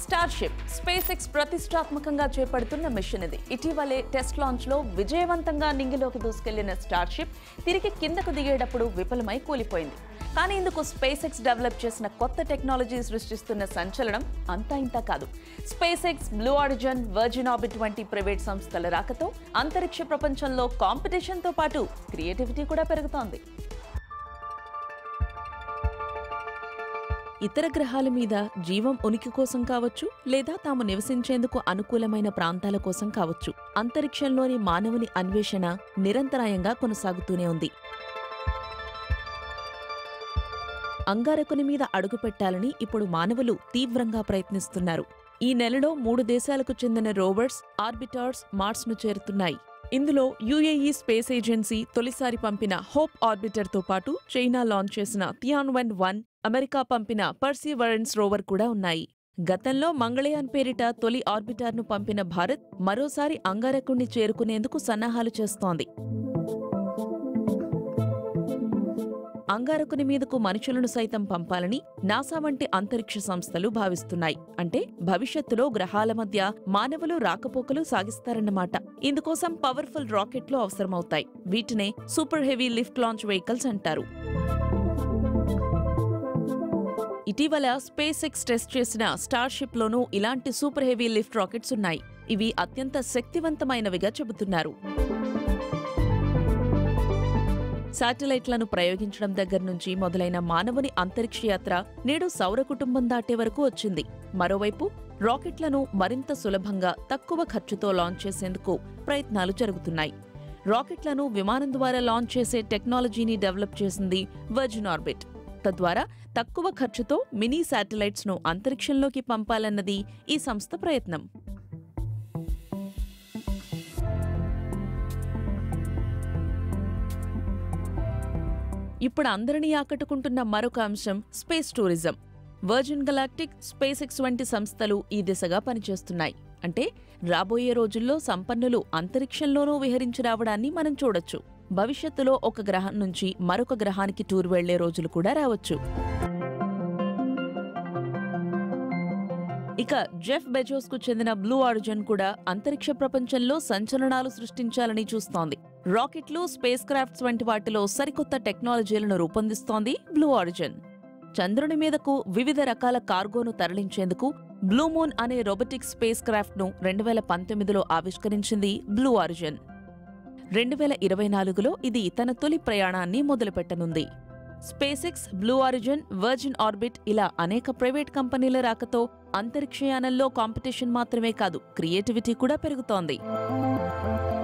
Starship space X ప్రతిష్టాత్మకంగా చేపడుతున్న machine ఇది ఇటీవలే టెస్ట్ లాంచ్ లో విజయవంతంగా నింగిలోకి దూసుకెళ్లిన స్టార్షిప్ తిరిగి కిందకు దిగేటప్పుడు విఫలమై కూలిపోయింది కానీ ఇందుకు స్పేస్ ఎక్స్ డెవలప్ చేసిన కొత్త టెక్నాలజీ సృష్టిస్తున్న సంచలనం అంతా ఇంతా కాదు SpaceX Blue Origin Virgin Orbit వంటి ప్రైవేట్ సంస్థల రాకతో అంతరిక్ష ప్రపంచంలో కాంపిటీషన్తో పాటు క్రియేటివిటీ కూడా పెరుగుతోంది ఇతర గ్రహాల మీద జీవం ఉనికి కోసం కావచ్చు లేదా తాము నివసించేందుకు అనుకూలమైన ప్రాంతాల కోసం కావచ్చు అంతరిక్షంలోని మానవుని అన్వేషణ నిరంతరాయంగా కొనసాగుతూనే ఉంది అంగారకుని మీద అడుగుపెట్టాలని ఇప్పుడు మానవులు తీవ్రంగా ప్రయత్నిస్తున్నారు ఈ నెలలో మూడు దేశాలకు చెందిన రోవర్స్ ఆర్బిటార్స్ మార్స్ను చేరుతున్నాయి ఇందులో యుఏఈ స్పేస్ ఏజెన్సీ తొలిసారి పంపిన హోప్ ఆర్బిటర్తో పాటు చైనా లాంచ్ చేసిన థియాన్వెన్ వన్ అమెరికా పంపిన పర్సీవరెన్స్ రోవర్ కూడా ఉన్నాయి గతంలో మంగళయాన్ పేరిట తొలి ఆర్బిటార్ను పంపిన భారత్ మరోసారి అంగారకుణ్ణి చేరుకునేందుకు సన్నాహాలు చేస్తోంది అంగారకుని మీదకు మనుషులను సైతం పంపాలని నాసా వంటి అంతరిక్ష సంస్థలు భావిస్తున్నాయి అంటే భవిష్యత్తులో గ్రహాల మధ్య మానవులు రాకపోకలు సాగిస్తారన్నమాట ఇందుకోసం పవర్ఫుల్ రాకెట్లు అవసరమవుతాయి వీటినే super heavy lift launch vehicles అంటారు ఇటీవల స్పేస్ ఎక్స్ టెస్ట్ చేసిన స్టార్షిప్ లోనూ ఇలాంటి సూపర్ హెవీ లిఫ్ట్ రాకెట్స్ ఉన్నాయి ఇవి అత్యంత శక్తివంతమైనవిగా చెబుతున్నారు శాటిలైట్లను ప్రయోగించడం దగ్గర నుంచి మొదలైన మానవుని అంతరిక్ష యాత్ర నేడు సౌర కుటుంబం దాటే వరకు వచ్చింది మరోవైపు రాకెట్లను మరింత సులభంగా తక్కువ ఖర్చుతో లాంచ్ చేసేందుకు ప్రయత్నాలు జరుగుతున్నాయి రాకెట్లను విమానం ద్వారా లాంచ్ చేసే టెక్నాలజీని డెవలప్ చేసింది వర్జిన్ ఆర్బిట్ తద్వారా తక్కువ ఖర్చుతో మినీ శాటిలైట్స్ ను అంతరిక్షంలోకి పంపాలన్నది ఈ సంస్థ ప్రయత్నం ఇప్పుడు అందరినీ ఆకట్టుకుంటున్న మరొక అంశం space tourism Virgin Galactic SpaceX వంటి సంస్థలు ఈ దిశగా పనిచేస్తున్నాయి అంటే రాబోయే రోజుల్లో సంపన్నులు అంతరిక్షంలోనూ విహరించి రావడాన్ని మనం చూడొచ్చు భవిష్యత్తులో ఒక గ్రహం నుంచి మరొక గ్రహానికి టూర్ వెళ్లే రోజులు కూడా రావచ్చు ఇక జెఫ్ బెజోస్ కు చెందిన బ్లూ ఆరిజన్ కూడా అంతరిక్ష ప్రపంచంలో సంచలనాలు సృష్టించాలని చూస్తోంది రాకెట్లు స్పేస్ క్రాఫ్ట్స్ వంటి వాటిలో సరికొత్త టెక్నాలజీలను రూపొందిస్తోంది బ్లూ ఆరిజన్ చంద్రుని మీదకు వివిధ రకాల కార్గోను తరలించేందుకు బ్లూ మూన్ అనే రోబోటిక్ స్పేస్ క్రాఫ్ట్ ను రెండు వేల పంతొమ్మిదిలో ఆవిష్కరించింది బ్లూ ఆరిజన్ రెండు వేల ఇరవై నాలుగులో ఇది తన తొలి ప్రయాణాన్ని మొదలుపెట్టనుంది SpaceX Blue Origin Virgin Orbit ఇలా అనేక ప్రైవేట్ కంపెనీల రాకతో అంతరిక్షయానంలో కాంపిటీషన్ మాత్రమే కాదు క్రియేటివిటీ కూడా పెరుగుతోంది